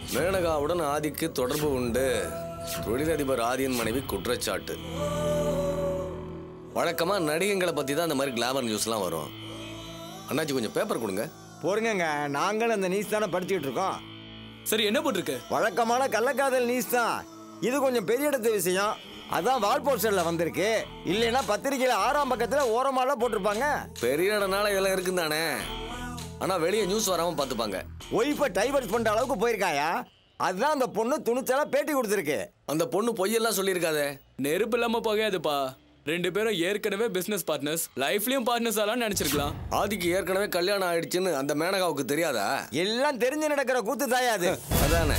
மேனகாவுடன் ஆதிக்கு தொடர்பு உண்டு தொழிலதிபர் ஆதியின் மனைவி குற்றச்சாட்டு வழக்கமா நடிகைங்களை பத்தி தான் இந்த மாதிரி கிளாமர் நியூஸ்லாம் வரும் அண்ணாச்சி கொஞ்சம் பேப்பர் கொடுங்க பொறுங்கங்க நாங்களும் அந்த நியூஸ் தானே படிச்சுட்டு இருக்கோம் சரி என்ன போட்டிருக்கு வழக்கமான கள்ளக்காதல் நியூஸ் தான் இது கொஞ்சம் பெரிய இடத்து விஷயம் அதான் வால் போஸ்டர்ல வந்திருக்கு இல்லைன்னா பத்திரிக்கையில ஆறாம் பக்கத்துல ஓரமாலாம் போட்டிருப்பாங்க பெரிய இடனால இதெல்லாம் இருக்கும் தானே ஆனா வெளியே நியூஸ் வராம பார்த்துப்பாங்க ஒய்ஃபை டைவர்ஸ் பண்ற அளவுக்கு போயிருக்காயா அதுதான் அந்த பொண்ணு துணிச்சலா பேட்டி கொடுத்துருக்கு அந்த பொண்ணு பொய்யெல்லாம் சொல்லியிருக்காதே நெருப்பு இல்லாம புகையாதுப்பா ரெண்டு பேரும் ஏற்கனவே பிசினஸ் பார்ட்னர்ஸ் லைஃப்லயும் பார்ட்னர்ஸ் எல்லாம் நினைச்சிருக்கலாம் ஆதிக்கு ஏற்கனவே கல்யாணம் ஆயிடுச்சுன்னு அந்த மேனகாவுக்கு தெரியாதா எல்லாம் தெரிஞ்சு நடக்கிற கூத்து தாயா அது அதானே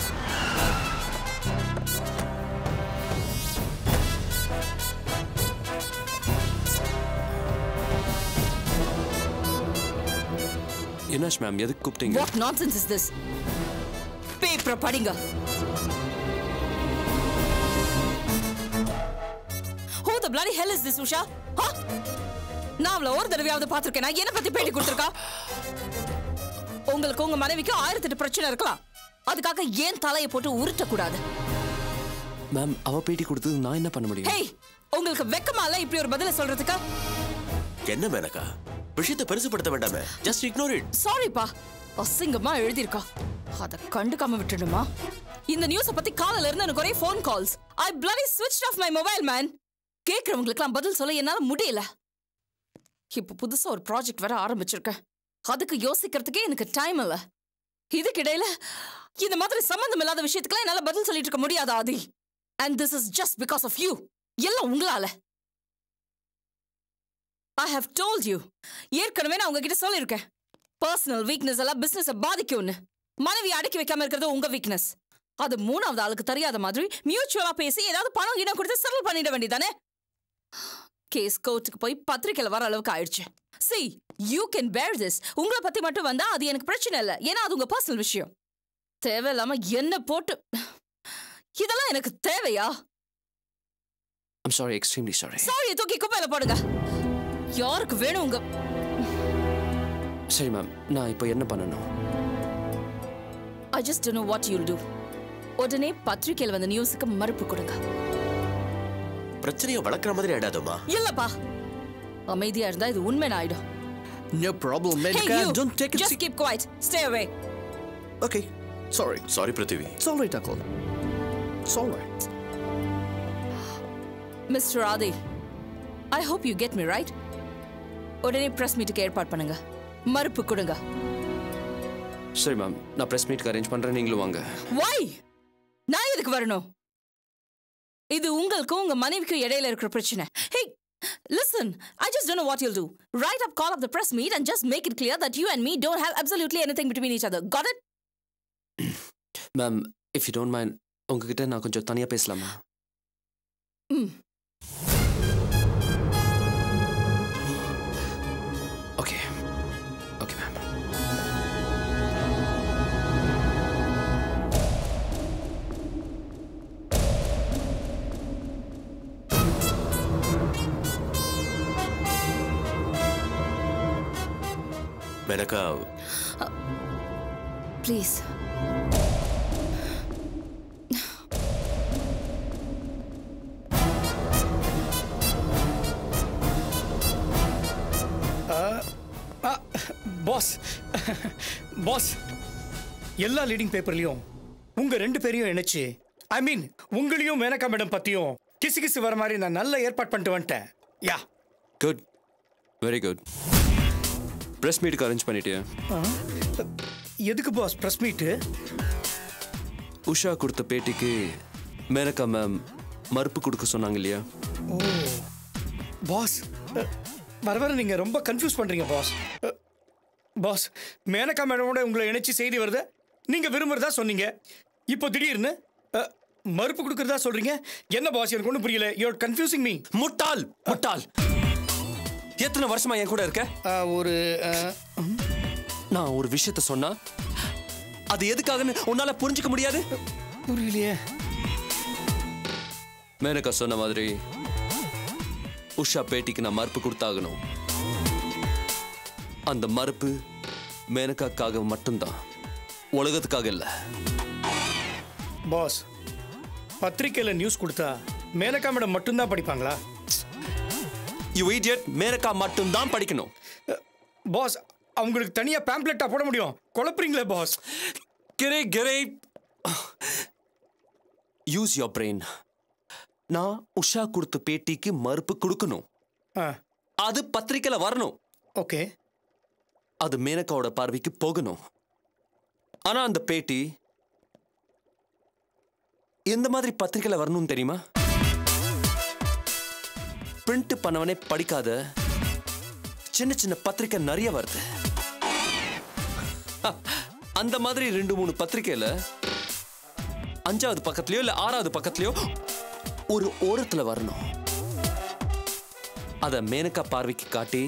என்னாச்சு மேம் எதுக்கு கூப்பிட்டீங்க What nonsense is this? பேப்பரை படிங்க Who the bloody hell is this, Usha? Huh? நான் அவளை ஒரு தடவையாவது பார்த்திருக்கேனா என்ன பத்தி பேட்டி கொடுத்திருக்கா உங்களுக்கு உங்க மனைவிக்கு ஆயிரத்தெட்டு பிரச்சனை இருக்கலாம் அதுக்காக ஏன் தலையை போட்டு உருட்டக்கூடாது மேம் அவ பேட்டி கொடுத்தது நான் என்ன பண்ண முடியும் ஹேய் உங்களுக்கு வெக்கமா இல்ல இப்படி ஒரு பதில சொல்றதுக்கு என்ன மேனகா விஷயத்தை பெருசுப்படுத்த வேண்டாமே ஜஸ்ட் இக்னோர் இட் சாரிப்பா அசிங்கமா எழுதியிருக்கா அத கண்டுக்காம விட்டுடுமா இந்த நியூஸ பத்தி காலையில இருந்து எனக்கு ஒரே phone calls I bloody switched off my mobile man கேக்குறவங்களுக்குலாம் பதில் சொல்ல என்னால முடியல இப்ப புதுசா ஒரு ப்ராஜெக்ட் வர ஆரம்பிச்சிருக்கேன் அதுக்கு யோசிக்கிறதுக்கே எனக்கு டைம் இல்ல இதுக்கிடையில இந்த மாதிரி சம்பந்தம் இல்லாத விஷயத்துக்குலாம் என்னால பதில் சொல்லிட்டு இருக்க முடியாது Adhi and this is just because of you எல்லாம் உங்களால ஐ ஹவ் டோல்ட் யூ ஏற்கனவே நான் உங்ககிட்ட சொல்லியிருக்கேன் பர்சனல் வீக்னஸ் எல்லாம் பிசினஸ் பாதிக்கும்னு மனைவி அடக்கி வைக்காம இருக்கிறது உங்க வீக்னஸ் அது மூணாவது ஆளுக்கு தெரியாத மாதிரி மியூச்சுவலா பேசி ஏதாவது பணம் இடம் கொடுத்து செட்டில் பண்ணிட வேண்டியதானே கேஸ் கோர்ட்டுக்கு போய் பத்திரிக்கையில வர அளவுக்கு ஆயிடுச்சு see you can bear this உங்களை பத்தி மட்டும் வந்தா அது எனக்கு பிரச்சனை இல்லை ஏன்னா அது உங்க பர்சனல் விஷயம் தேவையில்லாம என்ன போட்டு இதெல்லாம் எனக்கு தேவையா I'm sorry extremely sorry sorry தூக்கி குப்பையில போடுங்க யாருக்கு வேணும் உங்க சரி மேம் நான் இப்போ என்ன பண்ணணும் I just know what you'll do உடனே பத்திரிக்கையில் வந்த நியூஸுக்கு மறுப்பு கொடுங்க பிரச்சனையை வளர்க்குற மாதிரி ஆயிடாதுமா இல்லப்பா அமைதியா இருந்தா இது உண்மை ஆயிடும் No problem, Hey you, just keep quiet. Stay away. Okay, sorry. Sorry Prithvi It's all right, Uncle. It's all right. Mr. Adi, I hope you get me right. உடனே பிரஸ் மீட்டுக்கு ஏற்பாடு பண்ணுங்க மறுப்பு கொடுங்க சரி மேம் நான் ப்ரெஸ் மீட்க்கு அரேஞ்ச் பண்ணுறேன் நீங்களும் வாங்க Why? நான் எதுக்கு வரணும் இது உங்களுக்கும் உங்க மனைவிக்கும் இடையில இருக்கிற பிரச்சனை Hey, listen, I just don't know what you'll do. Write up, call up the press meet and just make it clear that you and me don't have absolutely anything between each other. Got it? Ma'am if you don't mind உங்ககிட்ட நான் கொஞ்சம் தனியாக பேசலாமா ம். Okay okay ma'am Menaka Please. Boss boss எல்லா லீடிங் பேப்பர்லயும் உங்க ரெண்டு பேரையும் இணைச்சு ஐ மீன் உங்களையும் மேனகா மேடம் பத்தியும் கிசு கிசு வர மாதிரி நான் நல்ல ஏற்பாடு பண்ணிட்டு வந்துட்டேன் yeah good very good press மீட்டுக்கு அரேஞ்ச் பண்ணிட்டியா எதுக்கு பாஸ் ப்ரெஸ் மீட்டு உஷா கொடுத்த பேட்டிக்கு மேனகா மேம் மறுப்பு கொடுக்க சொன்னாங்க இல்லையா பாஸ் அஹ், வர வர நீங்க ரொம்ப கன்ஃபியூஸ் பண்றீங்க பாஸ் அஹ், பாஸ் மேனகா மேடமோட உங்களை இணைச்சு செய்தி வருது நீங்க விரும்புறதா சொன்னீங்க இப்போ திடீர்னு அஹ், மறுப்பு கொடுக்கறதா சொல்றீங்க என்ன பாஸ் எனக்கு ஒன்றும் புரியல யூஆர் கன்ஃபியூசிங் மீ முட்டாள் முட்டாள் எத்தனை வருஷமா என் கூட இருக்க ஒரு அஹ், நான் ஒரு விஷயத்த சொன்னா அது எதுக்காகன்னு உன்னால புரிஞ்சுக்க முடியாது புரியலையே மேனகா சொன்ன மாதிரி உஷா பேட்டிக்கு நான் மறுப்பு கொடுத்தாகணும் அந்த மறுப்பு மேனகாக்காக மட்டும்தான் உலகத்துக்காக இல்லை பாஸ் பத்திரிக்கையில் நியூஸ் கொடுத்தா மேனகா மேடம் மட்டும்தான் படிப்பாங்களா யூ இடியட் மேனகா மட்டும்தான் படிக்கணும் பாஸ் அவங்களுக்கு தனியாக பேம்ப்ளெட்டாக போட முடியும் குழப்புறீங்களே boss grey grey use your brain நான் உஷா கொடுத்த பேட்டிக்கு மறுப்பு கொடுக்கணும் ஆ அது பத்திரிக்கையில வரணும் ஓகே அது மேனகாவோட பார்வைக்கு போகணும் ஆனா அந்த பேட்டி எந்த மாதிரி பத்திரிக்கையில வரணும்னு தெரியுமா பிரிண்ட் பண்ணவனே படிக்காத சின்ன சின்ன பத்திரிக்கை நிறைய வருது அந்த மாதிரி ரெண்டு மூணு பத்திரிக்கையில அஞ்சாவது பக்கத்துலயோ இல்ல ஆறாவது பக்கத்துலயோ ஒரு ஓரத்துல வரணும் அத மேனகா பார்வைக்கு காட்டி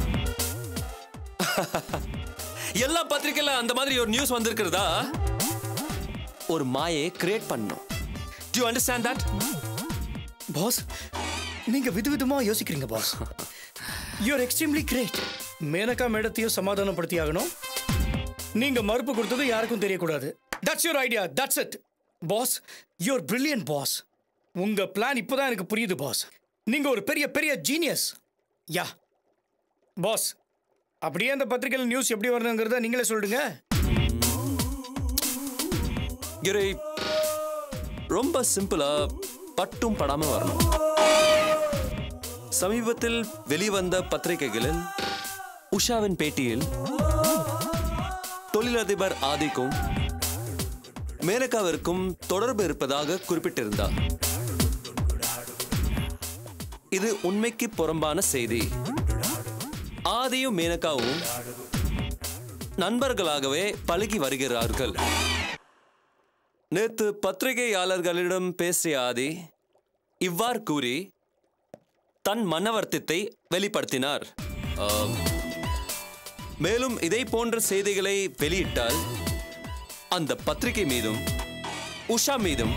எல்லா பத்திரிக்கையில அந்த மாதிரி ஒரு நியூஸ் வந்திருக்கிறதா ஒரு மாயை கிரியேட் பண்ணணும் டு அண்டர்ஸ்டாண்ட் தட் பாஸ் நீங்க விதவிதமா யோசிக்கிறீங்க boss you're extremely great Menaka மேடத்தையும் சமாதானப்படுத்தி ஆகணும் நீங்க மறுப்பு கொடுத்தது யாருக்கும் தெரியக்கூடாது that's your idea that's it boss you're brilliant boss உங்க பிளான் இப்போதான் எனக்கு புரியுது பாஸ் நீங்க ஒரு பெரிய பெரிய ஜீனியஸ் யா பாஸ் அப்படியே அந்த பத்திரிகையில் நியூஸ் எப்படி வரணுங்கிறத நீங்களே சொல்லிடுங்க கிரை ரொம்ப சிம்பிளா பட்டும் படாம வரணும் சமீபத்தில் வெளிவந்த பத்திரிகைகளில் உஷாவின் பேட்டியில் தொழிலதிபர் ஆதிக்கும் மேனகாவிற்கும் தொடர்பு இருப்பதாக குறிப்பிட்டிருந்தார் இது உண்மைக்கு புறம்பான செய்தி ஆதியும் மேனகாவும் நண்பர்களாகவே பழகி வருகிறார்கள் நேத்து பத்திரிகையாளர்களிடம் பேசிய ஆதி இவ்வாறு கூறி தன் மனவர்த்தத்தை வெளிப்படுத்தினார் ஆம். மேலும் இதை போன்ற செய்திகளை வெளியிட்டால் அந்த பத்திரிகை மீதும் உஷா மீதும்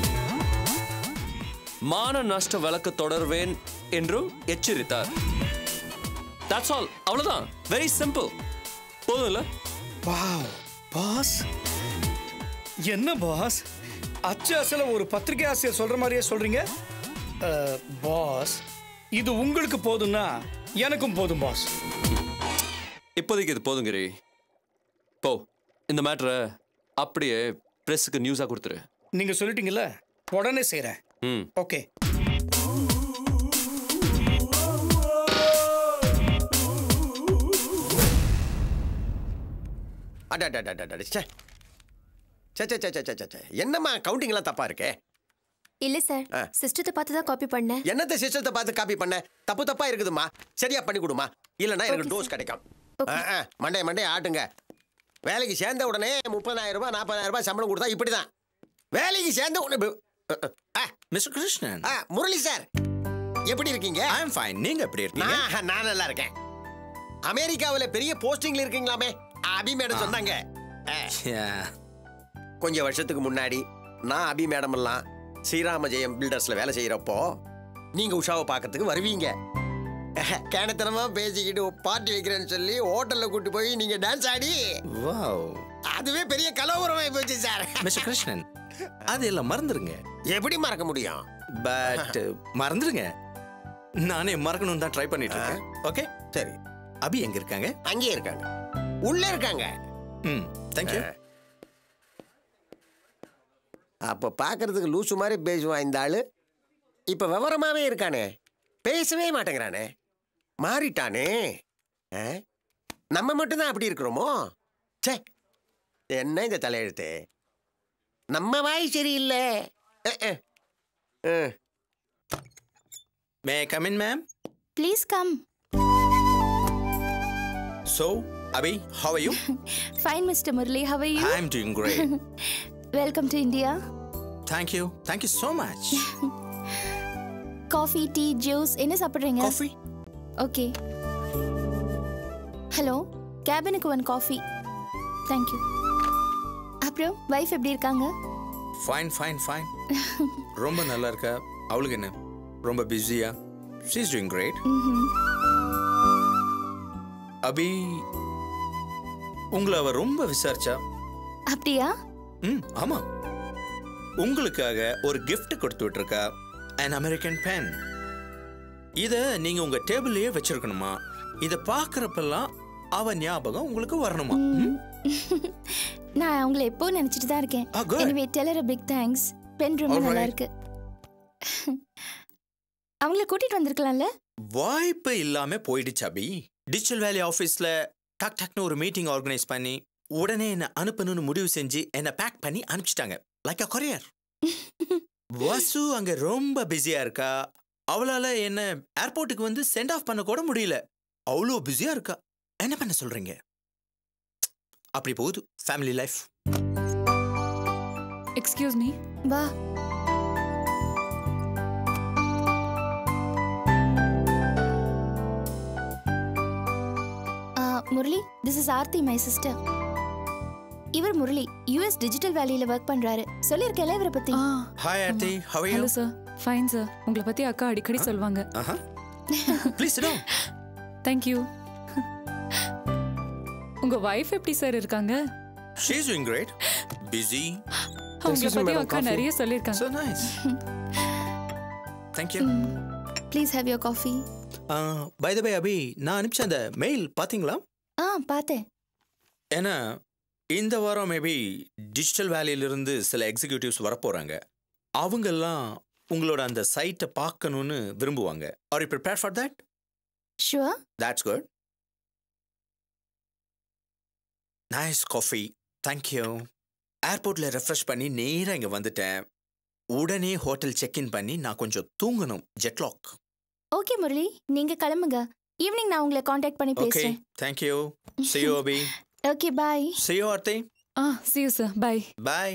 மான நஷ்ட வழக்கு தொடர்வேன் என்றும் எச்சரித்தார் தட்ஸ் ஆல் அவ்வளவுதான் வெரி சிம்பிள் போதும்ல வாவ் பாஸ் என்ன பாஸ் அச்சு அசல ஒரு பத்திரிகை ஆசிரியர் சொல்ற மாதிரியே சொல்றீங்க அஹ், பாஸ் இது உங்களுக்கு போதும்னா எனக்கும் போதும் பாஸ் இப்போதைக்கு இது போதுங்கிரி போ இந்த மேட்ரை அப்படியே ப்ரெஸ்ஸுக்கு நியூஸாக கொடுத்துரு நீங்க சொல்லிட்டீங்கல்ல உடனே செய்றேன் ம் ஓகே அடடடடடட, ச்சே சே சே சே சே சே, சே சே என்னம்மா கவுண்டிங்லாம் தப்பா இருக்கே இல்ல சார் ஆ. சிஸ்டத்தை பார்த்து தான் காப்பி பண்ணேன் என்னத்த சிஸ்டத்தை பார்த்து காப்பி பண்ண தப்பு தப்பா இருக்குதுமா சரியா பண்ணி கொடுமா இல்லைன்னா எனக்கு டோஸ் கிடைக்கும் ஆ, ஆ, மண்டே மண்டே ஆட்டுங்க வேலைக்கு சேர்ந்த உடனே முப்பதாயிரம் ரூபாய் நாற்பதாயிரம் ரூபாய் சம்பளம் கொடுத்தா இப்படிதான் வேலைக்கு சேர்ந்த உடனே பு- ஆ, மிஸ்டர் கிருஷ்ணன் ஆ, முரளி சார் எப்படி இருக்கீங்க ஐ அம் ஃபைன் நீங்க எப்படி இருக்கீங்க நான் நான் நல்லா இருக்கேன் அமெரிக்காவுல பெரிய போஸ்டிங்ல இருக்கீங்களாமே அபி மேடம் சொன்னாங்க ஆ, Yeah. கொஞ்சம் வருஷத்துக்கு முன்னாடி நான் அபி மேடம் எல்லாம் ஸ்ரீராம ஜெயம் பில்டர்ஸ்ல வேலை செய்யறப்போ நீங்க உஷாவை பார்க்கறதுக்கு வருவீங்க கேனத்தனமா பேசிக்கிட்டு பார்ட்டி வைக்கிறேன்னு சொல்லி ஹோட்டல்ல கூட்டி போய் நீங்க டான்ஸ் ஆடி Wow. அதுவே பெரிய கலவரமாயி போச்சு சார் மிஸ்டர் கிருஷ்ணன் அது எல்லாம் மறந்துருங்க எப்படி மறக்க முடியும் பட் மறந்துருங்க நானே மறக்கணும் தான் ட்ரை பண்ணிட்டு இருக்கேன் ஓகே சரி அபி எங்க இருக்காங்க அங்கேயே இருக்காங்க உள்ள இருக்காங்க ம் தேங்க்யூ அப்ப பார்க்கறதுக்கு லூசு மாதிரி பேசுவான் இந்த ஆளு இப்ப விவரமாவே இருக்கானே பேசவே மாட்டேங்கிறானே மாறிட்டானே ஆ? நம்ம மட்டும்தான் அப்படி இருக்கிறோமோ ச்சே என்ன இந்த தலையெழுத்து நம்ம வாய் சரியில்லை ah, ah. Ah. May come in ma'am please come so Abhi how are you fine mister Murali how are you I am doing great welcome to India thank you thank you so much coffee tea juice என்ன சாப்பிடுறீங்க coffee okay hello கேபினுக்கு one coffee thank you அப்புறம் wife எப்படி இருக்காங்க fine fine fine ரொம்ப நல்லா இருக்கா அவளுக்கு என்ன ரொம்ப பிஸியா she is doing great Abhi உங்களை அவ ரொம்ப விசாரிச்சா அப்படியா ம் ஆமா உங்களுக்காக ஒரு gift கொடுத்து விட்டுருக்கா an அமெரிக்கன் பென் இதை நீங்க உங்க டேபிள்லயே வச்சிருக்கணுமா இதை பார்க்கறப்பெல்லாம் அவ ஞாபகம் உங்களுக்கு வரணுமா ம்? நான் அவங்கள எப்போ நினைச்சிட்டு தான் இருக்கேன் Ah, good. Anyway teller pick thanks pen ரொம்ப நல்லா Alright. இருக்கு அவங்கள கூட்டிட்டு வந்திருக்கலாம்ல வாய்ப்பு இல்லாம போயிடுச்சு அபி டிஜிட்டல் வேலி ஆஃபீஸ்ல டக் டக்னு ஒரு மீட்டிங் ஆர்கனைஸ் பண்ணி உடனே என்ன அனுப்பணும்னு முடிவு செஞ்சு என்ன பேக் பண்ணி அனுப்பிச்சிட்டாங்க லைக் அ கொரியர் வசு அங்க ரொம்ப பிஸியா இருக்கா அவளால என்ன ஏர்போர்ட்டுக்கு வந்து சென்ட் ஆஃப் பண்ண கூட முடியல அவ்வளோ பிஸியா இருக்கா என்ன பண்ண சொல்றீங்க அப்படி போகுது ஃபேமிலி லைஃப் எக்ஸ்கியூஸ் மீ வா ஆ, Murali this is Aarthi my sister இவர் முரளி யுஎஸ் டிஜிட்டல் வேலியில ஒர்க் பண்றாரு சொல்லியிருக்கேன்ல இவரை பத்தி hi Aarthi how you hello sir fine sir உங்களை பத்தி அக்கா அடிக்கடி சொல்வாங்க ஆஹா ப்ளீஸ் டவுன் தேங்க்யூ உங்க வைஃப் எப்படி சார் இருக்காங்க she is doing great busy அவங்கள பத்தி அக்கா நிறைய சொல்லியிருக்காங்க So nice. Thank you. Please have your coffee by the by Abhi நான் அனுப்பிச்ச அந்த மெயில் பாத்தீங்களா ஆ பார்த்தேன் ஏன்னா இந்த வாரம் மேபி டிஜிட்டல் வேலையிலிருந்து சில எக்ஸிக்யூட்டிவ்ஸ் வரப்போறாங்க அவங்கெல்லாம் உங்களோட அந்த சைட்டை பார்க்கணும்னு விரும்புவாங்க are you prepare for that sure That's good. Nice coffee thank you ஏர்போர்ட்டில் ரெஃப்ரெஷ் பண்ணி நேராக இங்கே வந்துட்டேன் உடனே ஹோட்டல் செக்இன் பண்ணி நான் கொஞ்சம் தூங்கணும் ஜெட்லாக் ஓகே முரளி நீங்க கிளம்புங்க ஈவினிங் நான் உங்களை காண்டாக்ட் பண்ணி ஓகே பேசுறேன் thank you ciao Abhi okay bye ciao Aarthi ஆ see you sir bye bye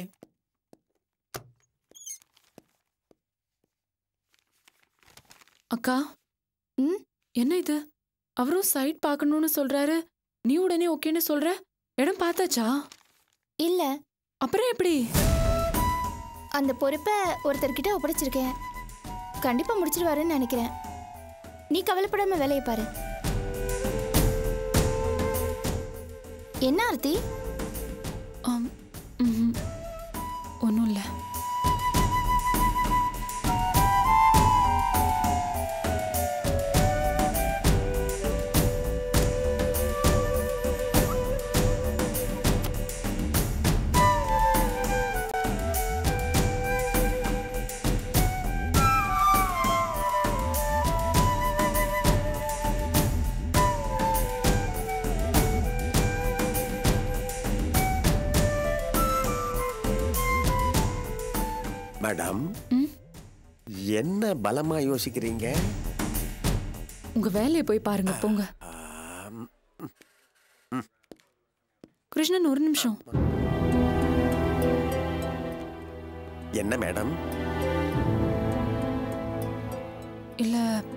அக்கா ம் என்ன இது அவரும் சைட் பார்க்கணும்னு சொல்றாரு நீ உடனே ஓகேன்னு சொல்ற இடம் பார்த்தாச்சா இல்ல அப்புறம் எப்படி அந்த பொறுப்பை ஒருத்தர்கிட்ட ஒப்படைச்சிருக்கேன் கண்டிப்பா முடிச்சிருவாருன்னு நினைக்கிறேன் நீ கவலைப்படாம வேலையை பாரு என்ன ஆர்த்தி ஒன்றும் இல்லை மேடம் என்ன பலமா யோசிக்கிறீங்க உங்க வேலையை போய் பாருங்க போங்க கிருஷ்ணன் ஒரு நிமிஷம் என்ன மேடம் இல்ல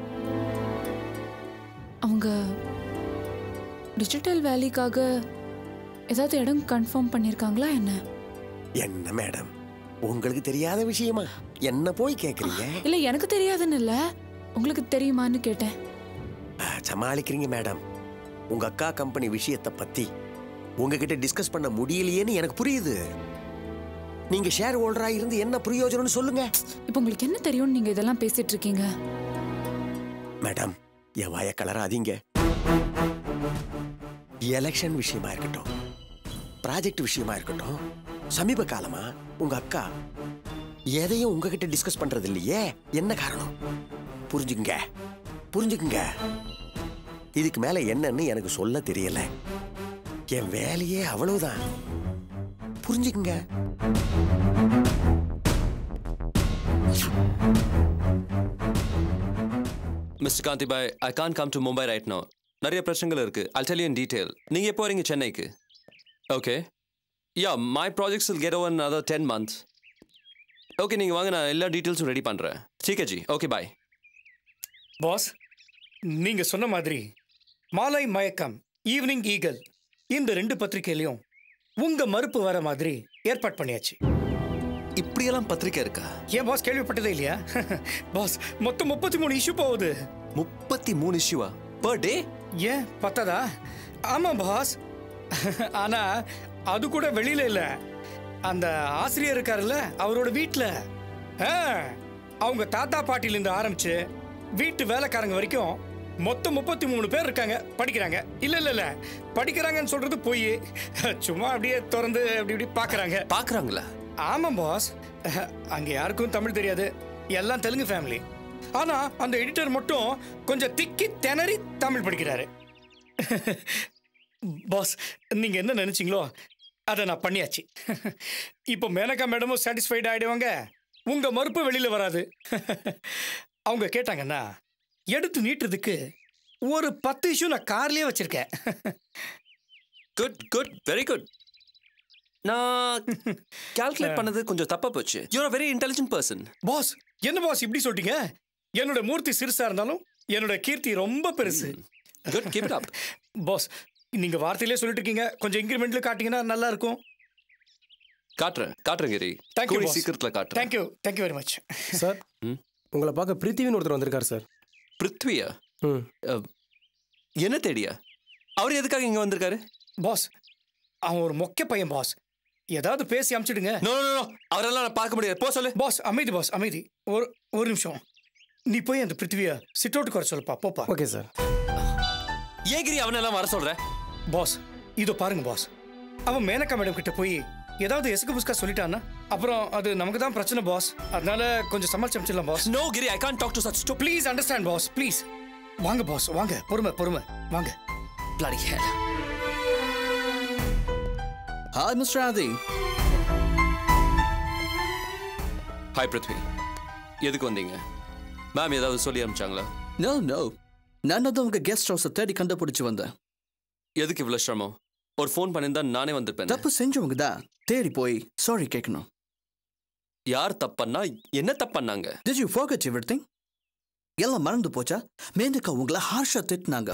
அவங்க டிஜிட்டல் வேலைக்காக ஏதாவது இடம் கன்ஃபார்ம் பண்ணியிருக்காங்களா என்ன என்ன மேடம் உங்களுக்கு தெரியாத விஷயமா என்ன போய் கேக்குறீங்க இல்ல எனக்கு தெரியாதுன்னு இல்ல உங்களுக்கு தெரியுமான்னு கேட்டேன் ஆ, சமாளிக்கிறீங்க மேடம் உங்க அக்கா கம்பெனி விஷயத்தை பத்தி உங்ககிட்ட டிஸ்கஸ் பண்ண முடியலையேன்னு எனக்கு புரியுது நீங்க ஷேர் ஹோல்டரா இருந்து என்ன பிரயோஜனம்னு சொல்லுங்க இப்போ உங்களுக்கு என்ன தெரியும்னு நீங்க இதெல்லாம் பேசிட்டு இருக்கீங்க மேடம் என் வாய கலராதீங்க எலெக்ஷன் விஷயமா இருக்கட்டும் ப்ராஜெக்ட் விஷயமா இருக்கட்டும் சமீப காலமா உங்க அக்கா எதையும் உங்ககிட்ட டிஸ்கஸ் பண்றது இல்லையே என்ன காரணம் புரிஞ்சுக்குங்க புரிஞ்சுக்குங்க இதுக்கு மேல என்னன்னு எனக்கு சொல்ல தெரியல என் வேலையே அவ்வளவுதான் புரிஞ்சுக்குங்க mister Gandhi bye I can come to Mumbai right no நிறைய பிரச்சனைகள் இருக்கு I'll tell you in detail நீங்க எப்போ வரீங்க சென்னைக்கு okay yeah my projects will get over in another ten months okay நீங்கள் வாங்க நான் எல்லா டீட்டெயில்ஸும் ரெடி பண்ணுறேன் சீக்கா ஜி ஓகே பாய் பாஸ் நீங்க சொன்ன மாதிரி மாலை மயக்கம் ஈவினிங் ஈகல் இந்த ரெண்டு பத்திரிக்கையிலையும் உங்க மறுப்பு வர மாதிரி ஏற்பாடு பண்ணியாச்சு இப்படியெல்லாம் பத்திரிக்கை இருக்கா ஏன் பாஸ் கேள்விப்பட்டதே இல்லையா பாஸ் மொத்தம் முப்பத்தி மூணு இஷ்யூ போகுது முப்பத்தி மூணு இஷ்யூவா பர் டே ஏன் பத்ததா ஆமா பாஸ் ஆனா அது கூட வெளியில இல்ல அந்த ஆசிரியர் இருக்காருல்ல அவரோட வீட்டில் அவங்க தாத்தா பாட்டிலேருந்து ஆரம்பிச்சு வீட்டு வேலைக்காரங்க வரைக்கும் மொத்தம் முப்பத்தி மூணு பேர் இருக்காங்க படிக்கிறாங்க இல்ல இல்ல இல்ல படிக்கிறாங்கன்னு சொல்றது போய் சும்மா அப்படியே திறந்து அப்படி இப்படி பாக்குறாங்க பாக்குறாங்களா ஆமாம் பாஸ் அங்க யாருக்கும் தமிழ் தெரியாது எல்லாம் தெலுங்கு ஃபேமிலி ஆனா அந்த எடிட்டர் மட்டும் கொஞ்சம் திக்கி திணறி தமிழ் படிக்கிறாரு பாஸ் நீங்க என்ன நினைச்சீங்களோ அதை நான் பண்ணியாச்சு இப்போ மேனகா மேடமும் சாட்டிஸ்ஃபைட் ஆயிடுவாங்க உங்க மறுப்பு வெளியில வராது அவங்க கேட்டாங்கன்னா எடுத்து நீட்டுறதுக்கு ஒரு பத்து இஷ்யூ நான் கார்லயே வச்சிருக்கேன் குட் குட் வெரி குட் நான் கால்குலேட் பண்ணது கொஞ்சம் தப்பா போச்சு you're very intelligent person boss என்ன பாஸ் இப்படி சொல்லிட்டீங்க என்னோட மூர்த்தி சிறுசா இருந்தாலும் என்னோட கீர்த்தி ரொம்ப பெருசு good keep it up boss நீங்க வார்த்தையிலே சொல்லிட்டு இருக்கீங்க கொஞ்சம் இன்க்ரிமெண்ட்ல காட்டிங்கன்னா நல்லா இருக்கும் காட்டுறேன் காட்டுறேன் கிரி Thank you, கூடிய boss. சீக்கிரத்துல காட்டுறேன் thank you thank you very much sir உங்களை பார்க்க பிருத்திவின்னு ஒருத்தர் வந்திருக்காரு சார் பிருத்வியா ம் அஹ், என்ன தேடியா அவர் எதுக்காக இங்க வந்திருக்காரு பாஸ் அவன் ஒரு மொக்க பையன் பாஸ் ஏதாவது பேசி அமிச்சிடுங்க நோ நோ நோ அவரெல்லாம் நான் பார்க்க முடியாது போ சொல்லு பாஸ் அமைதி பாஸ் அமைதி ஒரு ஒரு நிமிஷம் நீ போய் அந்த பிருத்திவியை சிட் அவுட்டுக்கு வர சொல்லுப்பா போப்பா ஓகே சார் ஏன் கிரி அவனெல்லாம் வர சொல்ற பாஸ் இதோ பாருங்க பாஸ் அவன் மேனகா மேடம் கிட்ட போய் ஏதாவது எசுக்கு புஸ்கா சொல்லிட்டான்னா அப்புறம் அது நமக்கு தான் பிரச்சனை பாஸ் அதனால கொஞ்சம் சமாளிச்சு அமைச்சிடலாம் boss no Giri I can talk to such stupid please understand boss please வாங்க பாஸ் வாங்க பொறுமை பொறுமை வாங்க bloody hell hi mister Aadhi hi Prithvi எதுக்கு வந்தீங்க மேம் ஏதாவது சொல்லி அனுப்பிச்சாங்களா நோ நோ நான் தான் உங்க கெஸ்ட் ஹவுஸை தேடி கண்டுபிடிச்சு வந்தேன் எதுக்கு இவ்வளவு சிரமம் ஒரு ஃபோன் பண்ணியிருந்தா நானே வந்திருப்பேன் தப்பு செஞ்சவங்க தான் தேடி போய் சாரி கேட்கணும் யார் தப்பண்ணா என்ன தப்பண்ணாங்க டிட் யூ ஃபோகட் எவ்ரிதிங் எல்லாம் மறந்து போச்சா மேனக்கா உங்களை ஹார்ஷா திட்டினாங்க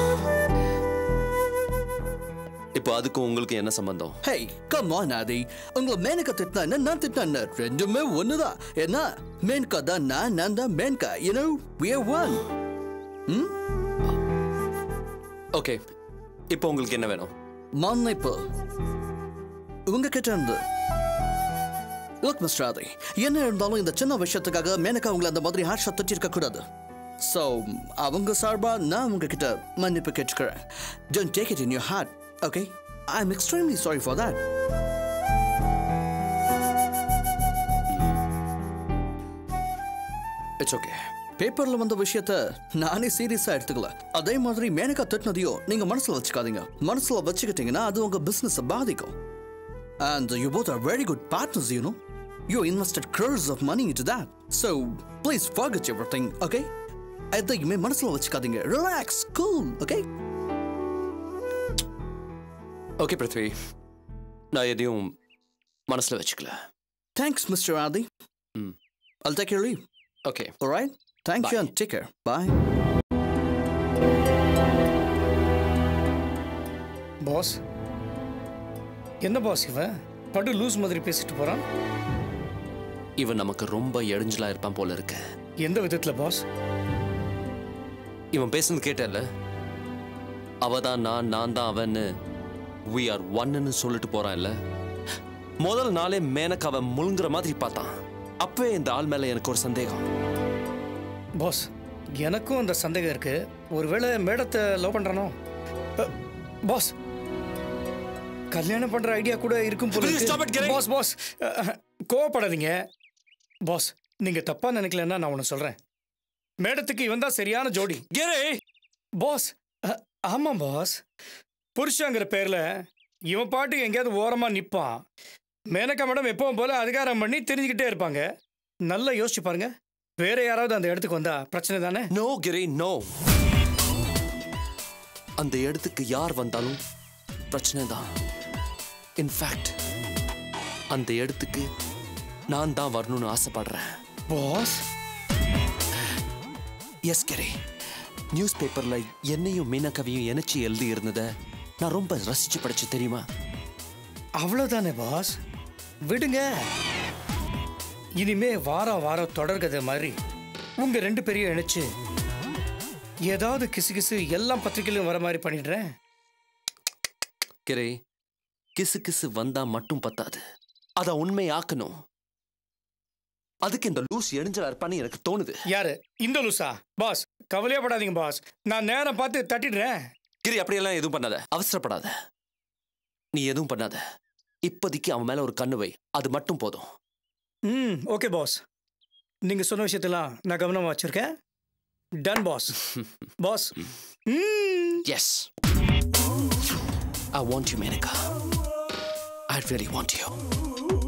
இப்போ அதுக்கும் உங்களுக்கு என்ன சம்பந்தம் ஹே கம் ஆன் ஆதி உங்களை மேனக்கா திட்டினா என்ன நான் திட்டினா என்ன ரெண்டுமே ஒண்ணுதான் என்ன மேனக்கா தான் நான் நான் தான் Menaka you know we are one ம் ஓகே இப்போ உங்களுக்கு என்ன வேணும் மன்னிப்பு உங்ககிட்ட இருந்து லுக் மிஸ்டர் ஆதி என்ன இருந்தாலும் இந்த சின்ன விஷயத்துக்காக மேனக்கா உங்களை அந்த மாதிரி ஹார்ஷா திட்டி இருக்க கூடாது ஸோ அவங்க சார்பா நான் உங்ககிட்ட மன்னிப்பு கேட்டுக்கிறேன் don't take it in your heart okay I am extremely sorry for that it's okay பேப்பர்ல வந்த விஷயத்த நானே சீரியஸா எடுத்துக்கல அதே மாதிரி மேனகா திட்டினதையும் நீங்க மனசுல வச்சுக்காதீங்க மனசுல வச்சுக்கிட்டீங்கன்னா அது உங்க பிசினஸ் பாதிக்கும் and you both are very good partners you know you invested crores of money into that so please forget everything okay எதையுமே மனசுல வச்சுக்காதீங்க relax cool okay okay Prithvi நான் எதையும் மனசுல வச்சுக்கல தேங்க்ஸ் மிஸ்டர் ஆதி ம் I'll take your leave okay all right thank you and take care bye boss என்ன boss இவன் படு லூஸ் மாதிரி பேசிட்டு போறான் இவன் நமக்கு ரொம்ப எழிஞ்சலா இருப்பான் போல இருக்கு எந்த விதத்துல பாஸ் இவன் பேசுனது கேட்டல அவ தான் நான் நான் தான் அவன்னு we are ஒன்னு சொல்லிட்டு போறான் இல்ல முதல் நாளே மேனக்காவை முழுங்குற மாதிரி பார்த்தான் அப்பவே இந்த ஆள் மேல எனக்கு ஒரு சந்தேகம் பாஸ் எனக்கும் அந்த சந்தேகம் இருக்கு ஒருவேளை மேடத்தை லவ் பண்றானோ அ, பாஸ் கல்யாணம் பண்ற ஐடியா கூட இருக்கும் போல Please stop it, இருக்கு. Gary. பாஸ் பாஸ் அ, அ, கோவப்படாதீங்க பாஸ் நீங்க தப்பா நினைக்கலன்னா நான் ஒன்று சொல்றேன் மேடத்துக்கு இவன் தான் சரியான ஜோடி பாஸ் அ, ஆமா பாஸ் புருஷங்கிற பேர்ல இவன் பாட்டுக்கு எங்கேயாவது ஓரமா நிப்பான் மேனகா மேடம் எப்பவும் போல அதிகாரம் பண்ணி தெரிஞ்சுக்கிட்டே இருப்பாங்க நல்லா யோசிச்சு பாருங்க வேற யாராவது அந்த இடத்துக்கு வந்தா பிரச்சனை தானே நோ கிரி நோ அந்த இடத்துக்கு யார் வந்தாலும் பிரச்சனை தான் இன்ஃபேக்ட் அந்த இடத்துக்கு நான் தான் வரணும்னு ஆசைப்படுறேன் பாஸ் எஸ் கிரி நியூஸ் பேப்பர்ல என்னையும் மீனக்கவியும் இணைச்சு எழுதி இருந்ததை நான் ரொம்ப ரசிச்சு படிச்சு தெரியுமா அவ்வளவுதானே பாஸ் விடுங்க இனிமே வாரம் வாரம் தொடர்கதை மாதிரி உங்க ரெண்டு பேரையும் இணைச்சு ஏதாவது கிசு கிசு எல்லாம் பத்திரிக்கையிலும் வர மாதிரி பண்ணிடுறேன் கிரே கிசு கிசு வந்தா மட்டும் பத்தாது அதை உண்மையாக்கணும் அதுக்கு இந்த லூஸ் எரிஞ்சலா இருப்பான்னு எனக்கு தோணுது யாரு இந்த லூசா பாஸ் கவலையே படாதீங்க பாஸ் நான் நேரம் பார்த்து தட்டிடுறேன் கிரி அப்படியெல்லாம் எதுவும் பண்ணாத அவசரப்படாத நீ எதுவும் பண்ணாத இப்போதைக்கு அவன் மேல ஒரு கண்ணு வை அது மட்டும் போதும் ம் ஓகே பாஸ் நீங்க சொன்ன விஷயத்தெல்லாம் நான் கவனமா வச்சிருக்கேன் done boss boss yes I want you Menaka I really want you